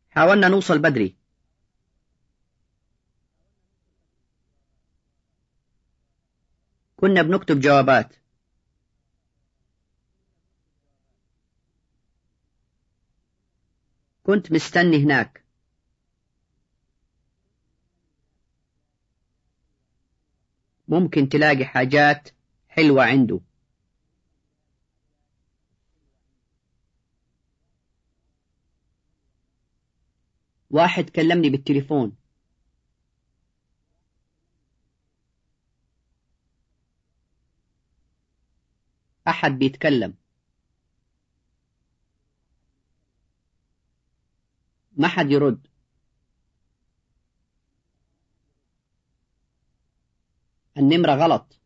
حاولنا نوصل بدري كنا بنكتب جوابات كنت مستني هناك ممكن تلاقي حاجات حلوة عنده واحد كلمني بالتليفون أحد بيتكلم ما حد يرد النمرة غلط